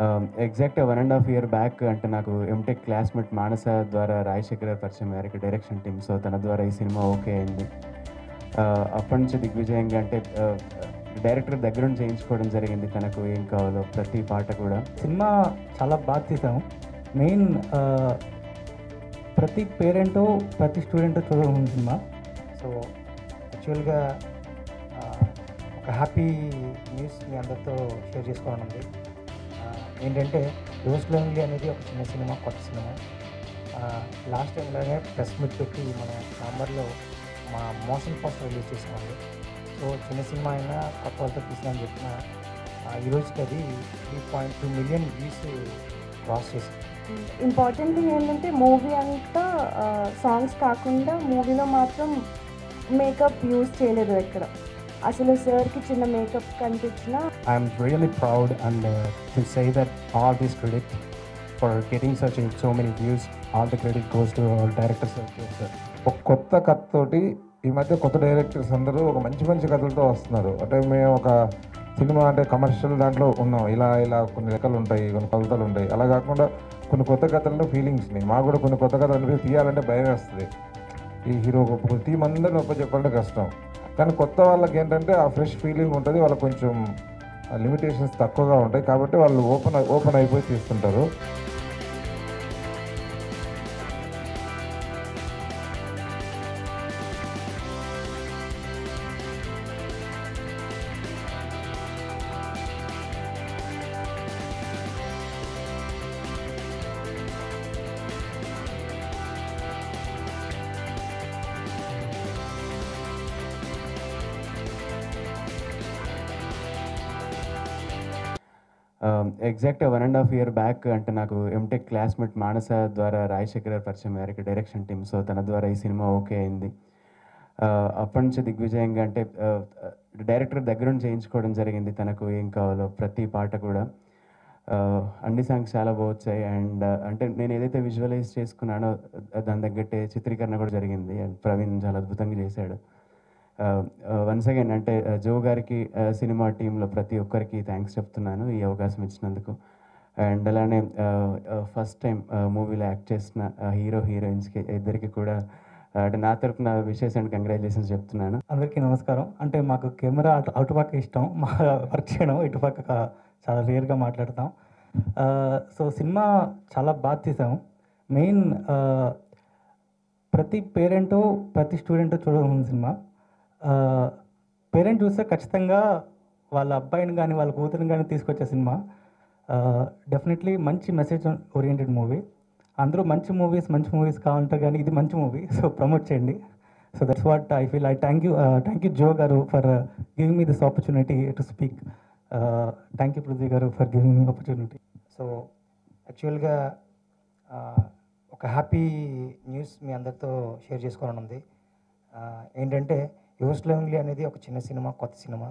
Exact one and half year back అంటే నాకు MTech classmate మానస ద్వారా రాజశేఖర్ గారు పరిచయం అయ్యారు డైరెక్షన్ టీమ్ సో తన ద్వారా ఈ సినిమా ఓకే అయింది Uh, అప్పటి నుంచి దిగ్విజయంగా అంటే డైరెక్టర్ దగ్గర నుంచి చేయించుకోవడం జరిగింది తనకు ఏం కావాలో ప్రతి పాట కూడా సినిమా చాలా బాగా తీసాము మెయిన్ ప్రతి పేరెంట్ ప్రతి స్టూడెంట్ చూడాలనుకున్న సినిమా సో యాక్చువల్గా ఆ, ఒక హ్యాపీ న్యూస్ మీ అందరితో షేర్ చేసుకోవాలని ఉంది ఆ, ఏంటంటే రోజ్ లోన్లీ అనేది ఒక చిన్న సినిమా కొత్త సినిమా లాస్ట్ టైం లాగే ప్రెస్ మీట్ పెట్టి మన చాంబర్లో మా మోషన్ పోస్టర్ రిలీజ్ చేసామండి సో చిన్న సినిమా అయినా కొత్త వాళ్ళతో తీసినా చెప్పిన ఆ, ఈ రోజుకి అది three point two million views cross చేసింది ఇంపార్టెంట్ థింగ్ ఏంటంటే మూవీ అంతా సాంగ్స్ కాకుండా మూవీలో మాత్రం మేకప్ యూజ్ చేయలేదు ఎక్కడ అసలు సార్కి చిన్న మేకప్ కనిపించిన I'm really proud and uh, to say that all this credit for getting such a, so many views, all the credit goes to our director sir. sir. ఒక కొత్త కథతోటి ఈ మధ్య కొత్త డైరెక్టర్స్ అందరూ ఒక మంచి మంచి కథలతో వస్తున్నారు అంటే మేము ఒక సినిమా అంటే కమర్షియల్ దాంట్లో ఉన్నాం ఇలా ఇలా కొన్ని లెక్కలు ఉంటాయి కొన్ని కొలతలు ఉంటాయి అలా కాకుండా కొన్ని కొత్త కథల్లో ఫీలింగ్స్ని మాకు కూడా కొన్ని కొత్త కథలు అనిపిస్తే తీయాలంటే భయం వేస్తుంది ఈ హీరో గొప్ప టీం అందరిని గొప్ప చెప్పాలంటే కష్టం కానీ కొత్త వాళ్ళకి ఏంటంటే ఆ ఫ్రెష్ ఫీలింగ్ ఉంటుంది వాళ్ళకి కొంచెం లిమిటేషన్స్ తక్కువగా ఉంటాయి కాబట్టి వాళ్ళు ఓపెన్ ఓపెన్ అయిపోయి తీస్తుంటారు exact one and half year back అంటే నాకు ఎంటెక్ క్లాస్మేట్ మానస ద్వారా రాజశేఖర్ గారు పరిచయం అయ్యారు డైరెక్షన్ టీమ్ సో తన ద్వారా ఈ సినిమా ఓకే అయింది Uh, అప్పటి నుంచి దిగ్విజయంగా అంటే డైరెక్టర్ దగ్గర నుంచి చేయించుకోవడం జరిగింది తనకు ఏం కావాలో ప్రతి పాట కూడా Uh, అన్ని సాంగ్స్ చాలా బాగా వచ్చాయి అండ్ అంటే నేను ఏదైతే విజువలైజ్ చేసుకున్నానో దాని తగ్గట్టే చిత్రీకరణ కూడా జరిగింది అండ్ ప్రవీణ్ చాలా అద్భుతంగా చేశాడు వన్స్ అగైన్ అంటే uh, జో గారికి uh, సినిమా టీంలో ప్రతి ఒక్కరికి థ్యాంక్స్ చెప్తున్నాను ఈ అవకాశం ఇచ్చినందుకు అండ్ అలానే ఫస్ట్ టైం మూవీలో యాక్ట్ చేసిన హీరో హీరోయిన్స్కి ఇద్దరికి కూడా uh, అంటే నా తరపున విషెస్ అండ్ కంగ్రాచులేషన్స్ చెప్తున్నాను అందరికీ నమస్కారం అంటే మాకు కెమెరా అటు అటుపక్క ఇష్టం మా వర్క్ చేయడం ఇటుపక్క కా- చాలా రేర్గా మాట్లాడతాం సో సినిమా చాలా బాగా తీసాము మెయిన్ ప్రతి పేరెంట్ ప్రతి స్టూడెంట్ చూడాలనుకున్న సినిమా పేరెంట్ చూస్తే ఖచ్చితంగా వాళ్ళ అబ్బాయిని కానీ వాళ్ళ కూతురిని కానీ తీసుకొచ్చే సినిమా డెఫినెట్లీ మంచి మెసేజ్ ఓరియంటెడ్ మూవీ అందరూ మంచి మూవీస్ మంచి మూవీస్ కావాలంటారు కానీ ఇది మంచి మూవీ సో ప్రమోట్ చేయండి so that's what I feel I thank you thank you Joe garu for giving me this opportunity to speak thank you Prithvi garu for giving me opportunity so actually ఆ, ఒక happy news మీ అందరితో share చేసుకోవాలని ఉంది ఆ, ఏంటంటే yours లెవెన్లీ అనేది ఒక చిన్న సినిమా కొత్త సినిమా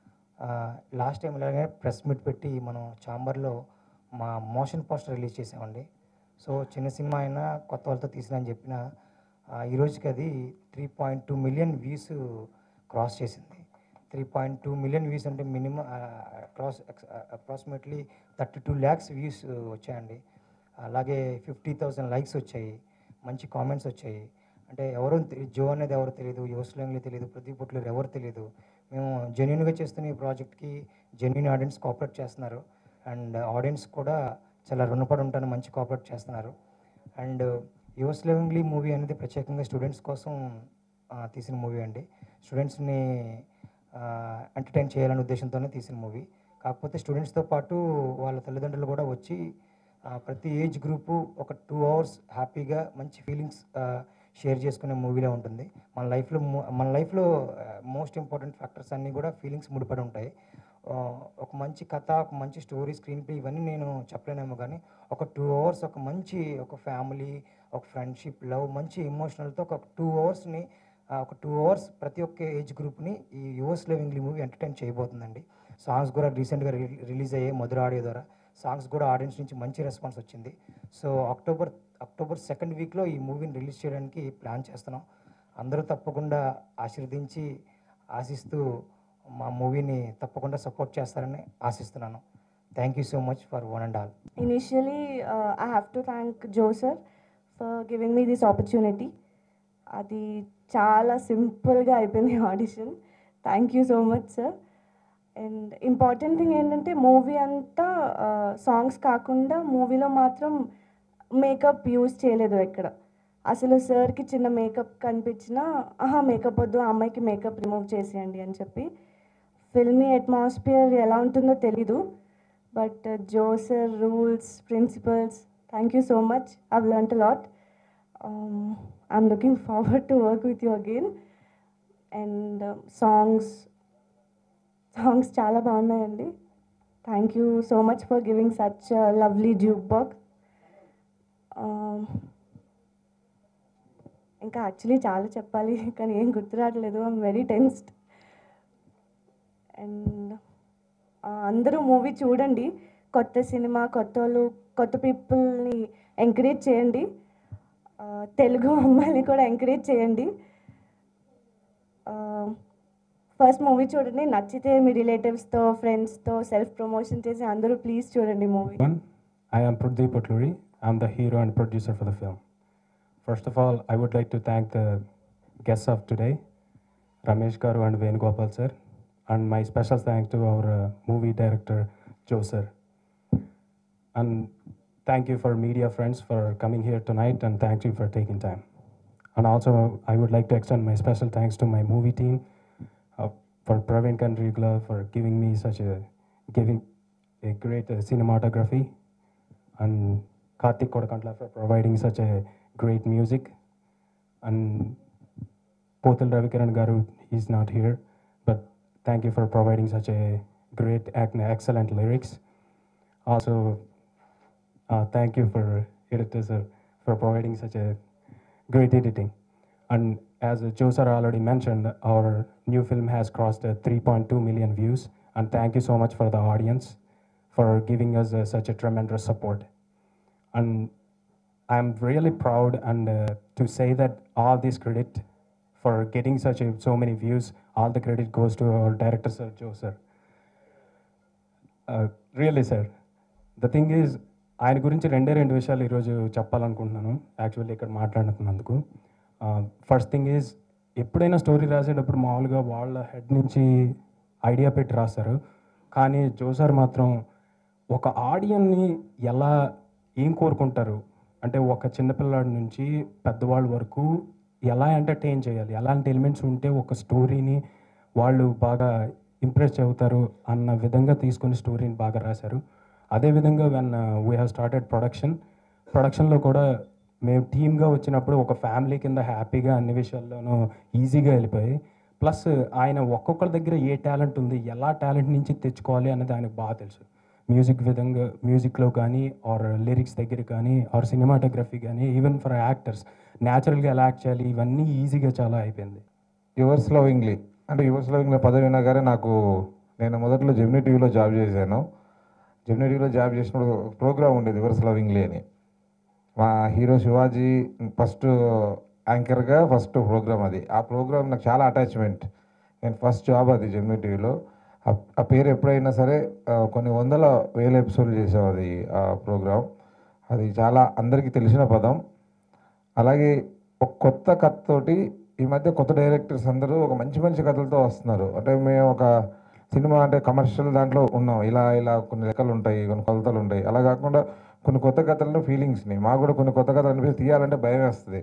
లాస్ట్ టైం ఇలాగే ప్రెస్ మీట్ పెట్టి మనం చాంబర్లో మా మోషన్ పోస్టర్ రిలీజ్ చేసామండి సో చిన్న సినిమా అయినా కొత్త వాళ్ళతో తీసిన అని చెప్పిన ఆ, ఈ రోజుకి అది three point two million views cross చేసింది three point two million views అంటే minimum cross approximately thirty two lakhs views వచ్చాయండి అలాగే ఫిఫ్టీ థౌజండ్ లైక్స్ వచ్చాయి మంచి కామెంట్స్ వచ్చాయి అంటే ఎవరో తె- జో అనేది ఎవరు తెలియదు యువస్లంగ్లీ తెలియదు ప్రదీప్ పుట్లర్ ఎవరు తెలియదు మేము జెన్యున్గా చేస్తున్న ఈ ప్రాజెక్ట్కి జెన్యున్ ఆడియన్స్ కోఆపరేట్ చేస్తున్నారు అండ్ ఆడియన్స్ కూడా చాలా రుణపడి ఉంటాను మంచి కోఆపరేట్ చేస్తున్నారు అండ్ యువర్స్ లివింగ్లీ మూవీ అనేది ప్రత్యేకంగా స్టూడెంట్స్ కోసం ఆ, తీసిన మూవీ అండి స్టూడెంట్స్ని ఎంటర్టైన్ చేయాలనే ఉద్దేశంతోనే తీసిన మూవీ కాకపోతే స్టూడెంట్స్తో పాటు వాళ్ళ తల్లిదండ్రులు కూడా వచ్చి ఆ, ప్రతి ఏజ్ గ్రూపు ఒక టూ అవర్స్ హ్యాపీగా మంచి ఫీలింగ్స్ షేర్ చేసుకునే మూవీలో ఉంటుంది మన లైఫ్లో మన లైఫ్లో మోస్ట్ ఇంపార్టెంట్ ఫ్యాక్టర్స్ అన్నీ కూడా ఫీలింగ్స్ ముడిపడి ఉంటాయి ఆ, ఒక మంచి కథ ఒక మంచి స్టోరీ స్క్రీన్ ప్లే ఇవన్నీ నేను చెప్పలేనేమో కానీ ఒక టూ అవర్స్ ఒక మంచి ఒక ఫ్యామిలీ ఒక ఫ్రెండ్షిప్ లవ్ మంచి ఎమోషనల్తో ఒక టూ అవర్స్ని ఒక టూ అవర్స్ ప్రతి ఒక్క ఏజ్ గ్రూప్ని ఈ యువర్స్ లివింగ్లీ మూవీ ఎంటర్టైన్ చేయబోతుందండి సాంగ్స్ కూడా రీసెంట్గా రిలీజ్ అయ్యాయి మధుర ఆడియో ద్వారా సాంగ్స్ కూడా ఆడియన్స్ నుంచి మంచి రెస్పాన్స్ వచ్చింది సో అక్టోబర్ అక్టోబర్ సెకండ్ వీక్లో ఈ మూవీని రిలీజ్ చేయడానికి ప్లాన్ చేస్తున్నాం అందరూ తప్పకుండా ఆశీర్వదించి ఆశిస్తూ మా మూవీని తప్పకుండా సపోర్ట్ చేస్తారని ఆశిస్తున్నాను thank you so much for one and all Initially, uh, I have to thank Joe sir for giving me this opportunity. అది చాలా సింపుల్గా అయిపోయింది audition thank you so much sir and important thing ఏంటంటే movie అంతా songs కాకుండా మూవీలో మాత్రం makeup use చేయలేదు ఎక్కడ అసలు సార్కి చిన్న మేకప్ కనిపించినా ఆహా మేకప్ వద్దు ఆ అమ్మాయికి మేకప్ రిమూవ్ చేసేయండి అని చెప్పి ఫిల్మీ అట్మాస్ఫియర్ ఎలా ఉంటుందో తెలీదు but Joe sir rules principles thank you so much I've learn lot I'm looking forward to work with you again and songs songs చాలా బాగున్నాయండి thank you so much for giving such lovely jukebox ఇంకా actually చాలా చెప్పాలి కానీ ఏం గుర్తు రావట్లేదు I'm very tensed and అందరూ మూవీ చూడండి కొత్త సినిమా కొత్త వాళ్ళు కొత్త పీపుల్ని ఎంకరేజ్ చేయండి ఆ, తెలుగు అమ్మాయిని కూడా ఎంకరేజ్ చేయండి ఫస్ట్ మూవీ చూడండి నచ్చితే మీ రిలేటివ్స్తో ఫ్రెండ్స్తో సెల్ఫ్ ప్రమోషన్ చేసి అందరూ ప్లీజ్ చూడండి movie One, I am Pradeep Otluri. I'm the hero and producer for the film. First of all, I would like to thank the guests of today, Ramesh Garu and Venugopal sir, and my special thanks to our uh, movie director, Joe sir. And thank you for media friends for coming here tonight, and thank you for taking time. And also, I would like to extend my special thanks to my movie team, uh, for Praveen Kandrigla for giving me such a giving a great uh, cinematography, and Karthik Kodakantla for providing such a great music, and Pothil Ravikiran Garu, he's not here, but thank you for providing such a great, ac- excellent lyrics. Also, uh, thank you for editor sir for providing such a great editing. And as Joe sir already mentioned, our new film has crossed uh, 3.2 million views. And thank you so much for the audience for giving us uh, such a tremendous support. And I'm really proud and uh, to say that all this credit for getting such a, so many views, all the credit goes to our director sir, Joe sir. Really sir the thing is ఆయన గురించి రెండే రెండు విషయాలు ఈరోజు చెప్పాలనుకుంటున్నాను actually ఇక్కడ మాట్లాడుతున్నందుకు first thing is ఎప్పుడైనా స్టోరీ రాసేటప్పుడు మామూలుగా వాళ్ళ హెడ్ నుంచి ఐడియా పెట్టి రాస్తారు కానీ జోసార్ మాత్రం ఒక ఆడియన్ని ఎలా ఏం కోరుకుంటారు అంటే ఒక చిన్నపిల్లాడి నుంచి పెద్దవాళ్ళ వరకు ఎలా ఎంటర్టైన్ చేయాలి ఎలాంటి ఎలిమెంట్స్ ఉంటే ఒక స్టోరీని వాళ్ళు బాగా ఇంప్రెస్ అవుతారు అన్న విధంగా తీసుకుని స్టోరీని బాగా రాశారు అదేవిధంగా when we have started production ప్రొడక్షన్లో కూడా మేము టీమ్గా వచ్చినప్పుడు ఒక ఫ్యామిలీ కింద హ్యాపీగా అన్ని విషయాల్లోనూ ఈజీగా వెళ్ళిపోయి ప్లస్ ఆయన ఒక్కొక్కరి దగ్గర ఏ టాలెంట్ ఉంది ఎలా టాలెంట్ నుంచి తెచ్చుకోవాలి అనేది ఆయనకు బాగా తెలుసు మ్యూజిక్ విధంగా మ్యూజిక్లో కానీ ఆర్ లిరిక్స్ దగ్గర కానీ ఆర్ సినిమాటోగ్రఫీ కానీ ఈవెన్ ఫర్ యాక్టర్స్ న్యాచురల్గా ఎలా యాక్ట్ చేయాలి ఇవన్నీ ఈజీగా చాలా అయిపోయింది యువర్స్ లవింగ్లీ అంటే యువర్స్ లవింగ్లీ పదవి వినగానే నాకు నేను మొదట్లో జెమినీ టీవీలో జాబ్ చేశాను జెమినీ టీవీలో జాబ్ చేసినప్పుడు ఒక ప్రోగ్రామ్ ఉండేది యువర్స్ లవింగ్లీ అని మా హీరో శివాజీ ఫస్ట్ యాంకర్గా ఫస్ట్ ప్రోగ్రామ్ అది ఆ ప్రోగ్రామ్ నాకు చాలా అటాచ్మెంట్ నేను ఫస్ట్ జాబ్ అది జెమినీ టీవీలో ఆ- ఆ పేరు ఎప్పుడైనా సరే ఆ, కొన్ని వందల వేల ఎపిసోడ్లు చేసాం అది ఆ ప్రోగ్రామ్ అది చాలా అందరికీ తెలిసిన పదం అలాగే ఒక కొత్త కథతోటి ఈ మధ్య కొత్త డైరెక్టర్స్ అందరూ ఒక మంచి మంచి కథలతో వస్తున్నారు అంటే మేము ఒక సినిమా అంటే కమర్షియల్ దాంట్లో ఉన్నాం ఇలా ఇలా కొన్ని లెక్కలు ఉంటాయి కొన్ని కొలతలు ఉంటాయి అలా కాకుండా కొన్ని కొత్త కథలను ఫీలింగ్స్ని మాకు కూడా కొన్ని కొత్త కథలు అనిపిస్తే తీయాలంటే భయం వేస్తుంది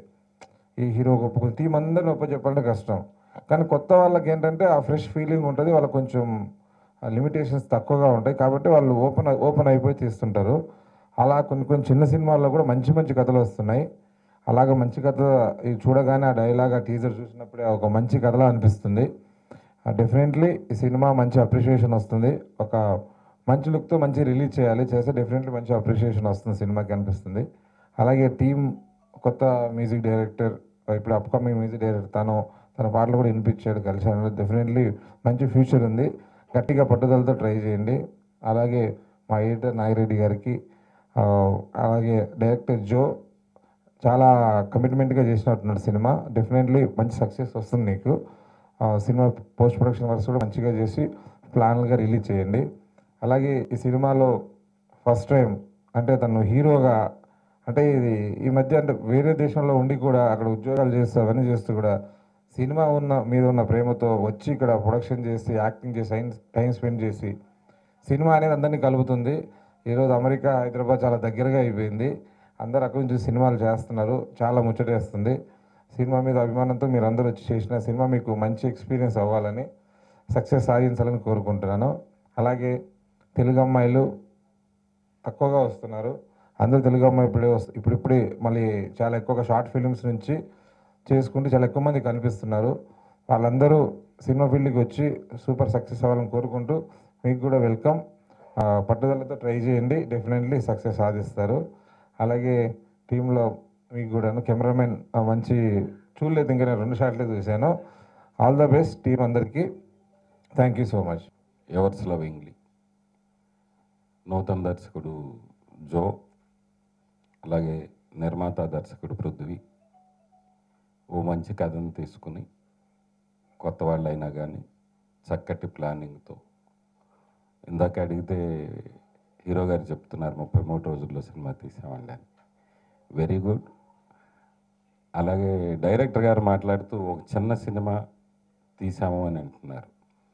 ఈ హీరో ఒప్పుకుని టీం అందరిని ఒప్ప చెప్పాలంటే కష్టం కానీ కొత్త వాళ్ళకి ఏంటంటే ఆ ఫ్రెష్ ఫీలింగ్ ఉంటుంది వాళ్ళకి కొంచెం లిమిటేషన్స్ తక్కువగా ఉంటాయి కాబట్టి వాళ్ళు ఓపెన్ ఓపెన్ అయిపోయి తీస్తుంటారు అలా కొన్ని కొన్ని చిన్న సినిమాల్లో కూడా మంచి మంచి కథలు వస్తున్నాయి అలాగ మంచి కథ ఇది చూడగానే ఆ డైలాగ్ ఆ టీజర్ చూసినప్పుడే ఒక మంచి కథలా అనిపిస్తుంది డెఫినెట్లీ ఈ సినిమా మంచి అప్రిషియేషన్ వస్తుంది ఒక మంచి లుక్తో మంచి రిలీజ్ చేయాలి చేస్తే డెఫినెట్లీ మంచి అప్రిషియేషన్ వస్తుంది సినిమాకి అనిపిస్తుంది అలాగే టీమ్ కొత్త మ్యూజిక్ డైరెక్టర్ ఇప్పుడు అప్కమింగ్ మ్యూజిక్ డైరెక్టర్ తను తన పాటలు కూడా వినిపించాడు కలిశాను డెఫినెట్లీ మంచి ఫ్యూచర్ ఉంది గట్టిగా పట్టుదలతో ట్రై చేయండి అలాగే మా ఎడిటర్ నాగిరెడ్డి గారికి ఆ, అలాగే డైరెక్టర్ జో చాలా కమిట్మెంట్గా చేసినట్టున్నాడు సినిమా డెఫినెట్లీ మంచి సక్సెస్ వస్తుంది నీకు ఆ, సినిమా పోస్ట్ ప్రొడక్షన్ వర్క్స్ కూడా మంచిగా చేసి ప్లాన్గా రిలీజ్ చేయండి అలాగే ఈ సినిమాలో ఫస్ట్ టైం అంటే తను హీరోగా అంటే ఇది ఈ మధ్య అంటే వేరే దేశంలో ఉండి కూడా అక్కడ ఉద్యోగాలు చేస్తూ అవన్నీ చేస్తూ కూడా సినిమా ఉన్న మీద ఉన్న ప్రేమతో వచ్చి ఇక్కడ ప్రొడక్షన్ చేసి యాక్టింగ్ చేసి టైం టైం స్పెండ్ చేసి సినిమా అనేది అందరినీ కలుపుతుంది ఈరోజు అమెరికా హైదరాబాద్ చాలా దగ్గరగా అయిపోయింది అందరు అక్కడి నుంచి సినిమాలు చేస్తున్నారు చాలా ముచ్చటేస్తుంది సినిమా మీద అభిమానంతో మీరు అందరూ వచ్చి చేసిన సినిమా మీకు మంచి ఎక్స్పీరియన్స్ అవ్వాలని సక్సెస్ సాధించాలని కోరుకుంటున్నాను అలాగే తెలుగు అమ్మాయిలు తక్కువగా వస్తున్నారు అందరూ తెలుగు అమ్మాయి ఇప్పుడే వస్తు ఇప్పుడిప్పుడే మళ్ళీ చాలా ఎక్కువగా షార్ట్ ఫిలిమ్స్ నుంచి చేసుకుంటూ చాలా ఎక్కువ మంది కనిపిస్తున్నారు వాళ్ళందరూ సినిమా ఫీల్డ్కి వచ్చి సూపర్ సక్సెస్ అవ్వాలని కోరుకుంటూ మీకు కూడా వెల్కమ్ ఆ, పట్టుదలతో ట్రై చేయండి డెఫినెట్లీ సక్సెస్ సాధిస్తారు అలాగే టీంలో మీకు కూడాను కెమెరామెన్ మంచి చూడలేదు ఇంకా నేను రెండు షాట్లే చూశాను ఆల్ ద బెస్ట్ టీం అందరికీ thank you so much yours lovingly నూతన దర్శకుడు జో అలాగే నిర్మాత దర్శకుడు పృథ్వీ ఓ మంచి కథను తీసుకుని కొత్త వాళ్ళైనా కానీ చక్కటి ప్లానింగ్తో ఇందాక అడిగితే హీరో గారు చెప్తున్నారు ముప్పై మూడు రోజుల్లో సినిమా తీసామండి అని వెరీ గుడ్ అలాగే డైరెక్టర్ గారు మాట్లాడుతూ ఒక చిన్న సినిమా తీసాము అని అంటున్నారు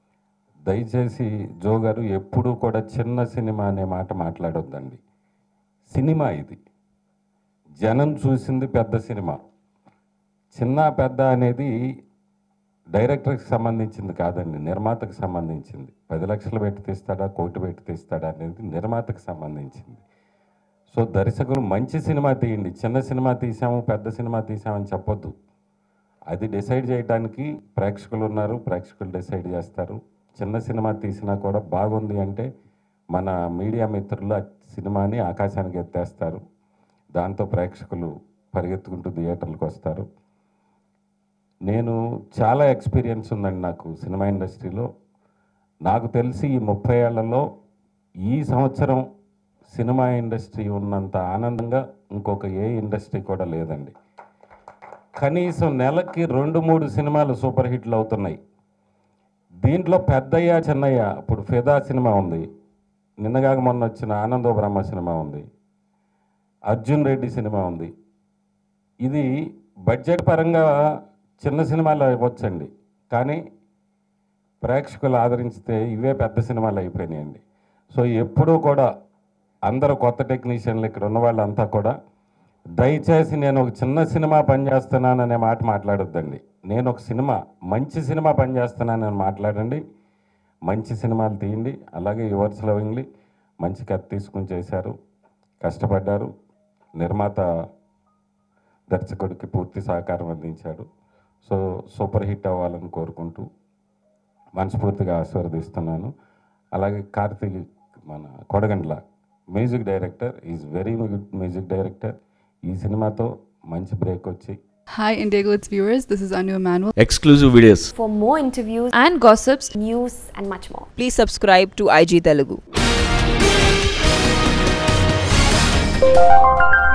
దయచేసి జో గారు ఎప్పుడూ కూడా చిన్న సినిమా అనే మాట మాట్లాడొద్దండి సినిమా ఇది జనం చూసింది పెద్ద సినిమా చిన్న పెద్ద అనేది డైరెక్టర్కి సంబంధించింది కాదండి నిర్మాతకు సంబంధించింది పది లక్షలు పెట్టి తీస్తాడా కోటి పెట్టి తీస్తాడా అనేది నిర్మాతకు సంబంధించింది సో దర్శకులు మంచి సినిమా తీయండి చిన్న సినిమా తీసాము పెద్ద సినిమా తీసామని చెప్పొద్దు అది డిసైడ్ చేయడానికి ప్రేక్షకులు ఉన్నారు ప్రేక్షకులు డిసైడ్ చేస్తారు చిన్న సినిమా తీసినా కూడా బాగుంది అంటే మన మీడియా మిత్రులు ఆ సినిమాని ఆకాశానికి ఎత్తేస్తారు దాంతో ప్రేక్షకులు పరిగెత్తుకుంటూ థియేటర్లకు వస్తారు నేను చాలా ఎక్స్పీరియన్స్ ఉందండి నాకు సినిమా ఇండస్ట్రీలో నాకు తెలిసి ఈ ముప్పై ఏళ్లలో ఈ సంవత్సరం సినిమా ఇండస్ట్రీ ఉన్నంత ఆనందంగా ఇంకొక ఏ ఇండస్ట్రీ కూడా లేదండి కనీసం నెలకి రెండు మూడు సినిమాలు సూపర్ హిట్లు అవుతున్నాయి దీంట్లో పెద్దయ్య చిన్నయ్య ఇప్పుడు ఫిదా సినిమా ఉంది నిన్నగాక మొన్న వచ్చిన ఆనందో బ్రహ్మ సినిమా ఉంది అర్జున్ రెడ్డి సినిమా ఉంది ఇది బడ్జెట్ పరంగా చిన్న సినిమాలు అవ్వచ్చండి కానీ ప్రేక్షకులు ఆదరించితే ఇవే పెద్ద సినిమాలు అయిపోయినాయండి సో ఎప్పుడూ కూడా అందరూ కొత్త టెక్నీషియన్లు ఇక్కడ ఉన్న వాళ్ళంతా కూడా దయచేసి నేను ఒక చిన్న సినిమా పనిచేస్తున్నాను అనే మాట మాట్లాడొద్దండి నేను ఒక సినిమా మంచి సినిమా పనిచేస్తున్నానని మాట్లాడండి మంచి సినిమాలు తీయండి అలాగే యువర్స్ లవింగ్లీ మంచి కథ తీసుకుని చేశారు కష్టపడ్డారు నిర్మాత దర్శకుడికి పూర్తి సహకారం అందించాడు సో సూపర్ హిట్ అవ్వాలని కోరుకుంటూ మనస్ఫూర్తిగా ఆశీర్వదిస్తున్నాను అలాగే కార్తీక్ మన Kodagandla music director is very good music director ఈ సినిమాతో మంచి బ్రేక్ వచ్చి Hi, Indigo, it's viewers. This is Anu Emanuel. exclusive videos. For more interviews, And gossips. news, and much more. Please subscribe to IG Telugu.